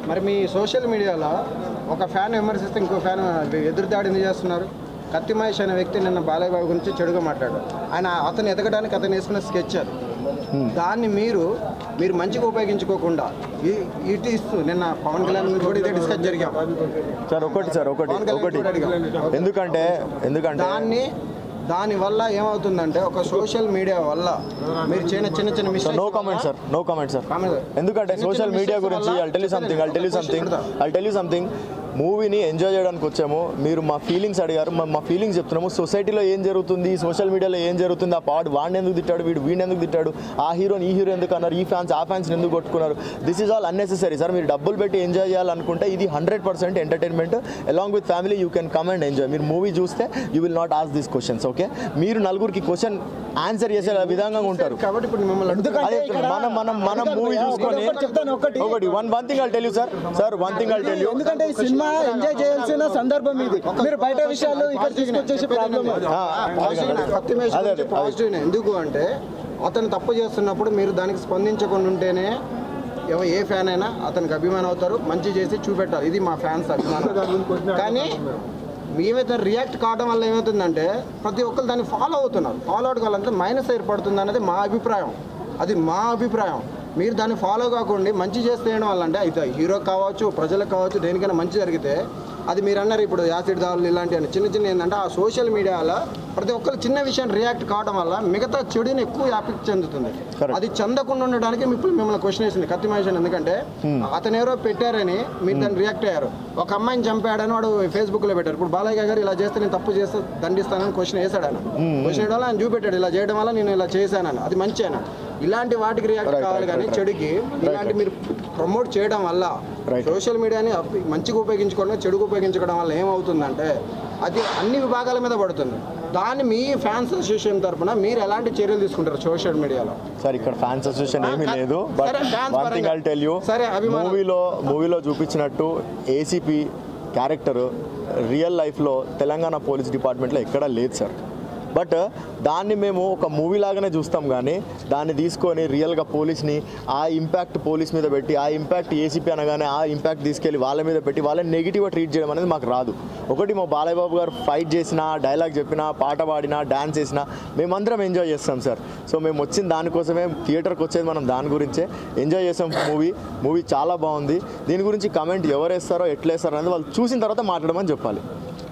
మరి మీ సోషల్ మీడియాలో ఒక ఫ్యాన్ విమర్శిస్తే ఇంకో ఫ్యాన్ ఎదురుదాడి ఎందుకు చేస్తున్నారు కత్తి మహేష్ అనే వ్యక్తి నిన్న బాలయ్య బాబు గురించి చెడుగా మాట్లాడారు ఆయన అతను ఎదగడానికి అతను వేసుకున్న స్కెచ్ అది దాన్ని మీరు మీరు మంచిగా ఉపయోగించుకోకుండా ఈ- ఇటు ఇస్తూ నిన్న పవన్ కళ్యాణ్ గురించి కూడా ఇదే డిస్కస్ జరిగాం సార్ ఒకటి సార్ ఒకటి పవన్ కళ్యాణ్ ఒకటి కూడా అడిగాం. ఎందుకంటే ఎందుకంటే దాన్ని దాని వల్ల ఏమవుతుందంటే ఒక సోషల్ మీడియా వల్ల మీరు చిన్న చిన్న చిన్న no mistakes comment sir no comment sir Comment. ఎందుకంటే చిన్న సోషల్ చిన్న మీడియా mistakes గురించి వల్ల I tell you something I tell you ఒక something question I tell you something మూవీని ఎంజాయ్ చేయడానికి వచ్చాము మీరు మా ఫీలింగ్స్ అడిగారు మా- మా ఫీలింగ్స్ చెప్తున్నాము సొసైటీలో ఏం జరుగుతుంది సోషల్ మీడియాలో ఏం జరుగుతుంది ఆ పాడు వాడిని ఎందుకు తిట్టాడు వీడు వీడిని ఎందుకు తిట్టాడు ఆ హీరోని ఈ హీరో ఎందుకు అన్నారు ఈ ఫ్యాన్స్ ఆ ఫ్యాన్స్ ఎందుకు కొట్టుకున్నారు this is all unnecessary sir మీరు డబ్బులు పెట్టి ఎంజాయ్ చేయాలనుకుంటే ఇది hundred percent entertainment along with family you can come and enjoy మీరు మూవీ చూస్తే you will not ask this questions okay మీరు నలుగురికి క్వశ్చన్ ఆన్సర్ చేసే విధంగా ఉంటారు కాబట్టి ఇప్పుడు మిమ్మల్ని అడుగుతున్నా. అదే మనం మనం మనం మూవీ చూసుకొని ఒకటి చెప్తాను, ఒకటి. ఒకటి one one thing I tell you sir sir one thing I tell you ఎందుకంటే ఈ సినిమా ఎంజాయ్ చేయాల్సిన సందర్భం ఇది మీరు బయట విషయాలు ఇక్కడ తీసుకొచ్చేసి ప్రాబ్లం పాజిటివ్ నే, కత్తి మహేష్ అదే, గురించి అదే. పాజిటివ్ నే. ఎందుకు అంటే అతను తప్పు చేస్తున్నప్పుడు మీరు దానికి స్పందించకుండా ఉంటేనే ఎవ- ఏ ఫ్యాన్ అయినా అతనికి అభిమానం అవుతారు మంచి చేసి చూపెట్టాలి ఇది మా ఫ్యాన్స్ అభిమానం కానీ మేమైతే రియాక్ట్ కావడం వల్ల ఏమవుతుందంటే ప్రతి ఒక్కరు దాన్ని ఫాలో అవుతున్నారు ఫాలో అవడం వల్ల మైనస్ ఏర్పడుతుంది అనేది మా అభిప్రాయం అది మా అభిప్రాయం మీరు దాన్ని ఫాలో కాకుండా మంచి చేస్తే చేయడం వల్ల అంటే అయితే హీరో కావచ్చు ప్రజలకు కావచ్చు దేనికైనా మంచి జరిగితే అది మీరు అన్నారు ఇప్పుడు యాసిడ్ దాడులు ఇలాంటివన్నీ చిన్న చిన్న ఏంటంటే ఆ సోషల్ మీడియాలో ప్రతి ఒక్కరు చిన్న విషయం రియాక్ట్ కావడం వల్ల మిగతా చెడుని ఎక్కువ వ్యాప్తి చెందుతుంది Correct. అది చెందకుండా ఉండడానికి ఇప్పుడు మిమ్మల్ని క్వశ్చన్ వేసింది కత్తి మహేష్ అని. ఎందుకంటే అతను ఎవరో పెట్టారని మీరు దాన్ని రియాక్ట్ అయ్యారు ఒక అమ్మాయిని చంపాడని వాడు ఫేస్బుక్ లో పెట్టారు ఇప్పుడు బాలయ్య గారు ఇలా చేస్తే నేను తప్పు చేస్తే దండిస్తానని క్వశ్చన్ వేసాడు ఆయన క్వశ్చన్ వేయడం వల్ల ఆయన చూపెట్టాడు ఇలా చేయడం వల్ల నేను ఇలా చేశానని అది మంచి ఆయన ఇలాంటి వాటికి రియాక్ట్ Right, కావాలి right, కానీ right, right. చెడుకి ఇలాంటి మీరు ప్రమోట్ చేయడం వల్ల Right. సోషల్ మీడియాని అప్- మంచిగా ఉపయోగించుకోవడం చెడుగా ఉపయోగించుకోవడం వల్ల ఏమవుతుందంటే అది అన్ని విభాగాల మీద పడుతుంది దాన్ని మీ ఫ్యాన్స్ అసోసియేషన్ తరపున మీరు ఎలాంటి చర్యలు తీసుకుంటారు సోషల్ మీడియాలో సార్ ఇక్కడ ఫ్యాన్స్ అసోసియేషన్ ఏమీ లేదు బట్ సరే, fans వన్ థింగ్ పరంగా. ఐ టెల్ యూ సరే, అభిమానం. మూవీలో మూవీలో చూపించినట్టు ఏసీపీ క్యారెక్టర్ రియల్ లైఫ్లో తెలంగాణ పోలీస్ డిపార్ట్మెంట్లో ఎక్కడా లేదు సార్ బట్ దాన్ని మేము ఒక మూవీ లాగానే చూస్తాం కానీ దాన్ని తీసుకొని రియల్గా పోలీస్ని ఆ ఇంపాక్ట్ పోలీస్ మీద పెట్టి ఆ ఇంపాక్ట్ ఏసీపీ అనగానే ఆ ఇంపాక్ట్ తీసుకెళ్ళి వాళ్ళ మీద పెట్టి వాళ్ళని నెగిటివ్గా ట్రీట్ చేయడం అనేది మాకు రాదు ఒకటి మా బాలయ్య బాబు గారు ఫైట్ చేసిన డైలాగ్ చెప్పిన పాట పాడినా డాన్స్ చేసినా మేమందరం ఎంజాయ్ చేస్తాం సార్ సో మేము వచ్చిన దానికోసమే థియేటర్కి వచ్చేది మనం దాని గురించే ఎంజాయ్ చేసాం మూవీ మూవీ చాలా బాగుంది దీని గురించి కమెంట్ ఎవరు వేస్తారో ఎట్లా వేస్తారో అనేది వాళ్ళు చూసిన తర్వాత మాట్లాడమని చెప్పాలి